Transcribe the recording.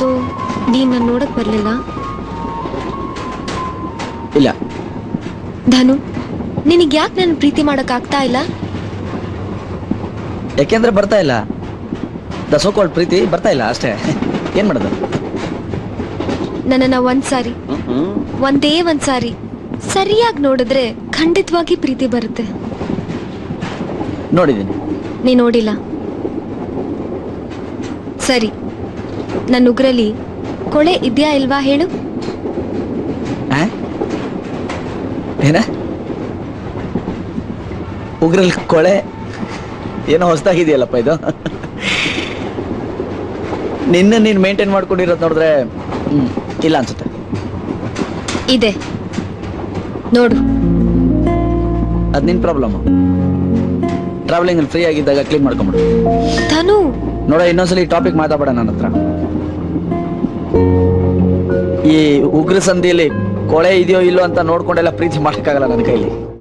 So ನೀನ್ ನನ್ನ ನೋಡಕ್ ಬರ್ಲಿಲ್ಲ ಇಲ್ಲ ಧನು ನಿನಗ್ ಯಾಕೆ ನನ್ನ ಪ್ರೀತಿ ಮಾಡಕ್ ಆಗ್ತಾ ಇಲ್ಲ ಯಾಕೆಂದ್ರೆ ಬರ್ತಾ ಇಲ್ಲ ದ ಸೋಕೋಲ್ಡ್ ಪ್ರೀತಿ ಬರ್ತಾ ಇಲ್ಲ ಅಷ್ಟೇ ಏನ್ ಮಾಡೋದು ನನ್ನನ್ನ ಒಂದ್ಸಾರಿ ಒಂದೇ ಒಂದ್ಸಾರಿ ಸರಿಯಾಗಿ ನೋಡಿದ್ರೆ ಖಂಡಿತವಾಗಿ ಪ್ರೀತಿ ಬರುತ್ತೆ ನೋಡಿದ್ದೀನಿ ನೀ ನೋಡಿಲ್ಲ ಸರಿ ನನ್ನ ಉಗ್ರಲ್ಲಿ ಕೊಳೆ ಇದ್ಯಾ ಇಲ್ವಾ ಹೇಳು ಆ? ಏನ ಉಗ್ರಲ್ಲಿ ಕೊಳೆ ಏನೋ ಹೊಸದಾಗಿದೆಯಲ್ಲಪ್ಪ ಇದು ನಿನ್ನ ನೀನ್ ಮೇಂಟೈನ್ ಮಾಡ್ಕೊಂಡಿರೋದು ನೋಡಿದ್ರೆ ಹ್ಮ್ ಇಲ್ಲ ಅನ್ಸುತ್ತೆ ಇದೆ ನೋಡು ಅದ್ ನಿನ್ ಪ್ರಾಬ್ಲಮ್ ಟ್ರಾವೆಲಿಂಗ್ ಫ್ರೀ ಆಗಿದ್ದಾಗ ಕ್ಲೀನ್ ಮಾಡ್ಕೊಂಬಿಡು ಧನು ನೋಡ ಇನ್ನೊಂದ್ಸಲಿ ಟಾಪಿಕ್ ಮಾತಾಡಬೇಡ ನನ್ನ ಹತ್ರ ಈ ಉಗ್ರ ಸಂಧಿಯಲ್ಲಿ ಕೊಳೆ ಇದೆಯೋ ಇಲ್ಲೋ ಅಂತ ನೋಡ್ಕೊಂಡೆಲ್ಲ ಪ್ರೀತಿ ಮಾಡಕ್ಕಾಗಲ್ಲ ನನ್ನ ಕೈಲಿ